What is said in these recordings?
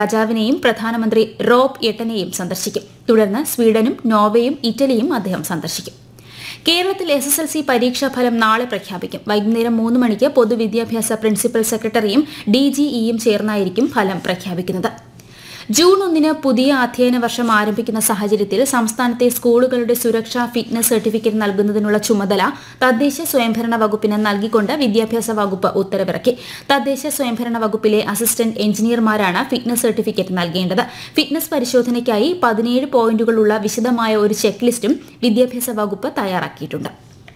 രാജാവിനെയും പ്രധാനമന്ത്രി റോബ് എട്ടനെയും സന്ദർശിക്കും തുടർന്ന് സ്വീഡനും നോർവേയും ഇറ്റലിയും അദ്ദേഹം സന്ദർശിക്കും കേരളത്തിൽ എസ് എസ് എൽ സി പരീക്ഷാ ഫലം നാളെ പ്രഖ്യാപിക്കും വൈകുന്നേരം മൂന്ന് മണിക്ക് പൊതുവിദ്യാഭ്യാസ പ്രിൻസിപ്പൽ സെക്രട്ടറിയും ഡിജിഇയും ചേർന്നായിരിക്കും ഫലം പ്രഖ്യാപിക്കുന്നത് ജൂൺ ഒന്നിന് പുതിയ അധ്യയന വർഷം ആരംഭിക്കുന്ന സാഹചര്യത്തിൽ സംസ്ഥാനത്തെ സ്കൂളുകളുടെ സുരക്ഷാ ഫിറ്റ്നസ് സർട്ടിഫിക്കറ്റ് നൽകുന്നതിനുള്ള ചുമതല തദ്ദേശ സ്വയംഭരണ വകുപ്പിന് നൽകിക്കൊണ്ട് വിദ്യാഭ്യാസ വകുപ്പ് ഉത്തരവിറക്കി തദ്ദേശ സ്വയംഭരണ വകുപ്പിലെ അസിസ്റ്റന്റ് എഞ്ചിനീയർമാരാണ് ഫിറ്റ്നസ് സർട്ടിഫിക്കറ്റ് നൽകേണ്ടത് ഫിറ്റ്നസ് പരിശോധനയ്ക്കായി പതിനേഴ് പോയിന്റുകളുള്ള വിശദമായ ഒരു ചെക്ക് ലിസ്റ്റും വിദ്യാഭ്യാസ വകുപ്പ് തയ്യാറാക്കിയിട്ടുണ്ട്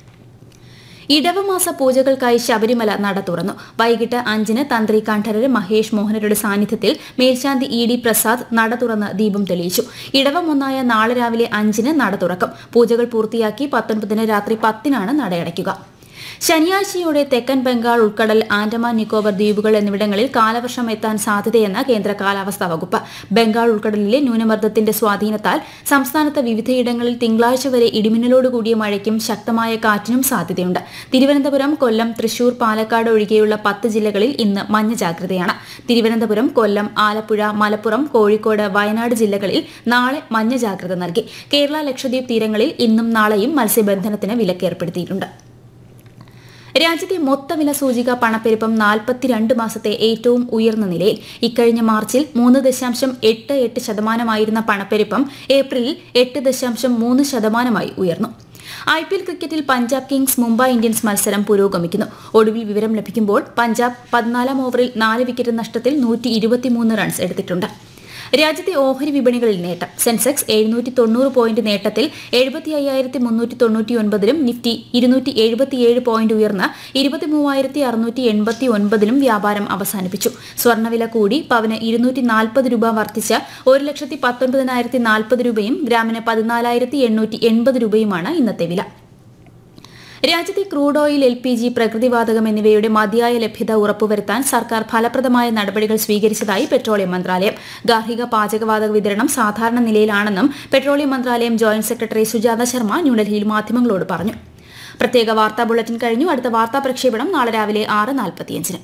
ഇടവമാസ പൂജകൾക്കായി ശബരിമല നട തുറന്നു വൈകിട്ട് അഞ്ചിന് തന്ത്രി കണ്ഠരര് മഹേഷ് മോഹനരുടെ സാന്നിധ്യത്തിൽ മേൽശാന്തി ഇ ഡി പ്രസാദ് നട തുറന്ന് ദീപം തെളിയിച്ചു ഇടവം ഒന്നായ നാളെ രാവിലെ അഞ്ചിന് നട തുറക്കും പൂജകൾ പൂർത്തിയാക്കി പത്തൊൻപതിന് രാത്രി പത്തിനാണ് നടയടയ്ക്കുക ശനിയാഴ്ചയോടെ തെക്കൻ ബംഗാൾ ഉൾക്കടൽ ആൻഡമാൻ നിക്കോബർ ദ്വീപുകൾ എന്നിവിടങ്ങളിൽ കാലവർഷം എത്താൻ സാധ്യതയെന്ന് കേന്ദ്ര കാലാവസ്ഥാ വകുപ്പ് ബംഗാൾ ഉൾക്കടലിലെ ന്യൂനമർദ്ദത്തിന്റെ സ്വാധീനത്താൽ സംസ്ഥാനത്ത് വിവിധയിടങ്ങളിൽ തിങ്കളാഴ്ച വരെ ഇടിമിന്നലോടുകൂടിയ മഴയ്ക്കും ശക്തമായ കാറ്റിനും സാധ്യതയുണ്ട് തിരുവനന്തപുരം കൊല്ലം തൃശൂർ പാലക്കാട് ഒഴികെയുള്ള പത്ത് ജില്ലകളിൽ ഇന്ന് മഞ്ഞ ജാഗ്രതയാണ് തിരുവനന്തപുരം കൊല്ലം ആലപ്പുഴ മലപ്പുറം കോഴിക്കോട് വയനാട് ജില്ലകളിൽ നാളെ മഞ്ഞ ജാഗ്രത നൽകി കേരള ലക്ഷദ്വീപ് തീരങ്ങളിൽ ഇന്നും നാളെയും മത്സ്യബന്ധനത്തിന് വിലക്കേർപ്പെടുത്തിയിട്ടുണ്ട് രാജ്യത്തെ മൊത്തവില സൂചിക പണപ്പെരുപ്പം നാൽപ്പത്തിരണ്ട് മാസത്തെ ഏറ്റവും ഉയർന്ന നിലയിൽ ഇക്കഴിഞ്ഞ മാർച്ചിൽ മൂന്ന് ദശാംശം എട്ട് എട്ട് ശതമാനമായിരുന്ന പണപ്പെരുപ്പം ഏപ്രിലിൽ എട്ട് ദശാംശം മൂന്ന് ശതമാനമായി ഉയർന്നു ഐ പി എൽ ക്രിക്കറ്റിൽ പഞ്ചാബ് കിങ്സ് മുംബൈ ഇന്ത്യൻസ് മത്സരം പുരോഗമിക്കുന്നു ഒടുവിൽ വിവരം ലഭിക്കുമ്പോൾ പഞ്ചാബ് പതിനാലാം ഓവറിൽ നാല് വിക്കറ്റ് നഷ്ടത്തിൽ നൂറ്റി ഇരുപത്തിമൂന്ന് റൺസ് എടുത്തിട്ടുണ്ട് രാജ്യത്തെ ഓഹരി വിപണികളിൽ നേട്ടം സെൻസെക്സ് എഴുന്നൂറ്റി തൊണ്ണൂറ് പോയിന്റ് നേട്ടത്തിൽ എഴുപത്തി അയ്യായിരത്തി മുന്നൂറ്റി തൊണ്ണൂറ്റി ഒൻപതിലും നിഫ്റ്റി ഇരുന്നൂറ്റി എഴുപത്തിയേഴ് പോയിന്റ് ഉയർന്ന് ഇരുപത്തി മൂവായിരത്തി അറുന്നൂറ്റി എൺപത്തി ഒൻപതിലും വ്യാപാരം അവസാനിപ്പിച്ചു സ്വർണ്ണവില കൂടി പവന് ഇരുന്നൂറ്റി നാൽപ്പത് രൂപ വർദ്ധിച്ച് ഒരു ലക്ഷത്തി പത്തൊൻപതിനായിരത്തി നാൽപ്പത് രൂപയും ഗ്രാമിന് പതിനാലായിരത്തി എണ്ണൂറ്റി എൺപത് രൂപയുമാണ് ഇന്നത്തെ വില രാജ്യത്തെ crude oil L P G പ്രകൃതിവാതകം എന്നിവയുടെ മതിയായ ലഭ്യത ഉറപ്പുവരുത്താൻ സർക്കാർ ഫലപ്രദമായ നടപടികൾ സ്വീകരിച്ചതായി പെട്രോളിയം മന്ത്രാലയം ഗാർഹിക പാചകവാതക വിതരണം സാധാരണ നിലയിലാണെന്നും പെട്രോളിയം മന്ത്രാലയം ജോയിന്റ് സെക്രട്ടറി സുജാത ശർമ്മ ന്യൂഡൽഹിയിൽ മാധ്യമങ്ങളോട് പറഞ്ഞു പ്രത്യേക വാർത്താ ബുള്ളറ്റിൻ കഴിഞ്ഞു അടുത്ത വാർത്താ പ്രക്ഷേപണം നാളെ രാവിലെ ആറ് നാൽപ്പത്തിയഞ്ചിന്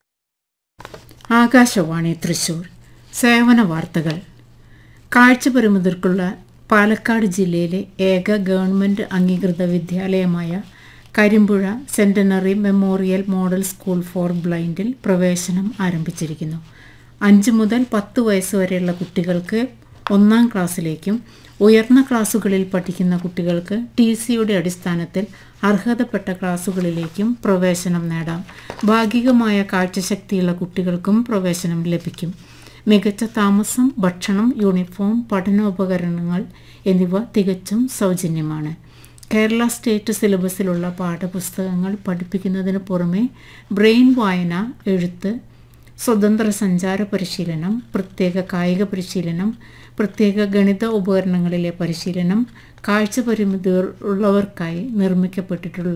ആകാശവാണി തൃശൂർ സേവന വാർത്തകൾ കാഴ്ചപരിമിതർക്കുള്ള പാലക്കാട് ജില്ലയിലെ ഏക ഗവൺമെൻറ് അംഗീകൃത വിദ്യാലയമായ Karimpuzha centenary memorial model school for ബ്ലൈൻഡിൽ പ്രവേശനം ആരംഭിച്ചിരിക്കുന്നു അഞ്ച് മുതൽ പത്ത് വയസ്സ് വരെയുള്ള കുട്ടികൾക്ക് ഒന്നാം ക്ലാസ്സിലേക്കും ഉയർന്ന ക്ലാസ്സുകളിൽ പഠിക്കുന്ന കുട്ടികൾക്ക് ടി സിയുടെ അടിസ്ഥാനത്തിൽ അർഹതപ്പെട്ട ക്ലാസ്സുകളിലേക്കും പ്രവേശനം നേടാം ഭാഗികമായ കാഴ്ചശക്തിയുള്ള കുട്ടികൾക്കും പ്രവേശനം ലഭിക്കും മികച്ച താമസം ഭക്ഷണം യൂണിഫോം പഠനോപകരണങ്ങൾ എന്നിവ തികച്ചും സൗജന്യമാണ് കേരള സ്റ്റേറ്റ് സിലബസിലുള്ള പാഠപുസ്തകങ്ങൾ പഠിപ്പിക്കുന്നതിന് പുറമെ ബ്രെയിൻ വായന എഴുത്ത് സ്വതന്ത്ര സഞ്ചാര പരിശീലനം പ്രത്യേക കായിക പരിശീലനം പ്രത്യേക ഗണിത ഉപകരണങ്ങളിലെ പരിശീലനം കാഴ്ച പരിമിതി ഉള്ളവർക്കായി നിർമ്മിക്കപ്പെട്ടിട്ടുള്ള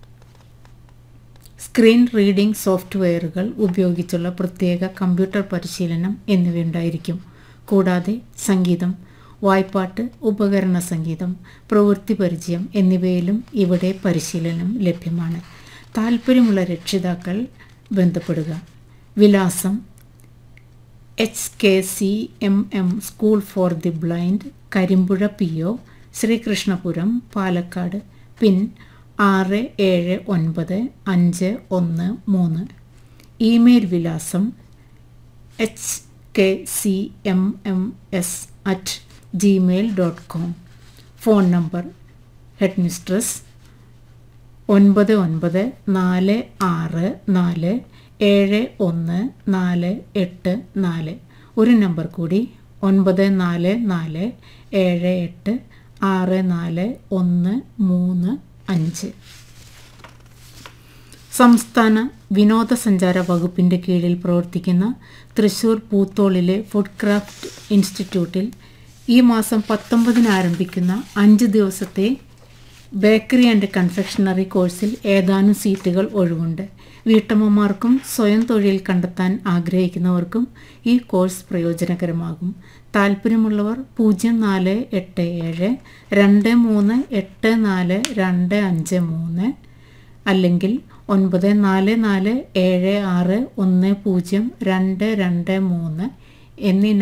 സ്ക്രീൻ റീഡിംഗ് സോഫ്റ്റ്വെയറുകൾ ഉപയോഗിച്ചുള്ള പ്രത്യേക കമ്പ്യൂട്ടർ പരിശീലനം എന്നിവയുണ്ടായിരിക്കും കൂടാതെ സംഗീതം വായ്പാട്ട് ഉപകരണ സംഗീതം പ്രവൃത്തി പരിചയം എന്നിവയിലും ഇവിടെ പരിശീലനം ലഭ്യമാണ് താൽപ്പര്യമുള്ള രക്ഷിതാക്കൾ ബന്ധപ്പെടുക വിലാസം H K C M M school for the blind Karimpuzha P O Sreekrishnapuram Palakkad pin ആറ് ഏഴ് ഒൻപത് അഞ്ച് ഒന്ന് മൂന്ന് ഇമെയിൽ വിലാസം H K C M M S at Gmail dot com phone number headmistress ഒൻപത് ഒൻപത് നാല് ആറ് നാല് ഏഴ് ഒന്ന് നാല് എട്ട് നാല് ഒരു നമ്പർ കൂടി ഒൻപത് നാല് നാല് ഏഴ് എട്ട് ആറ് നാല് ഒന്ന് മൂന്ന് അഞ്ച് സംസ്ഥാന വിനോദസഞ്ചാര വകുപ്പിൻ്റെ കീഴിൽ പ്രവർത്തിക്കുന്ന തൃശൂർ പൂത്തോളിലെ ഫുഡ് ക്രാഫ്റ്റ് ഇൻസ്റ്റിറ്റ്യൂട്ടിൽ ഈ മാസം പത്തൊമ്പതിന് ആരംഭിക്കുന്ന അഞ്ച് ദിവസത്തെ ബേക്കറി ആൻഡ് കൺഫെക്ഷണറി കോഴ്സിൽ ഏതാനും സീറ്റുകൾ ഒഴിവുണ്ട് വീട്ടമ്മമാർക്കും സ്വയം തൊഴിൽ കണ്ടെത്താൻ ആഗ്രഹിക്കുന്നവർക്കും ഈ കോഴ്സ് പ്രയോജനകരമാകും താല്പര്യമുള്ളവർ പൂജ്യം നാല് എട്ട് ഏഴ് രണ്ട് മൂന്ന് എട്ട് നാല് രണ്ട് അഞ്ച് മൂന്ന് അല്ലെങ്കിൽ ഒൻപത് നാല് നാല് ഏഴ് ആറ് ഒന്ന് പൂജ്യം രണ്ട് രണ്ട് മൂന്ന് എന്നീ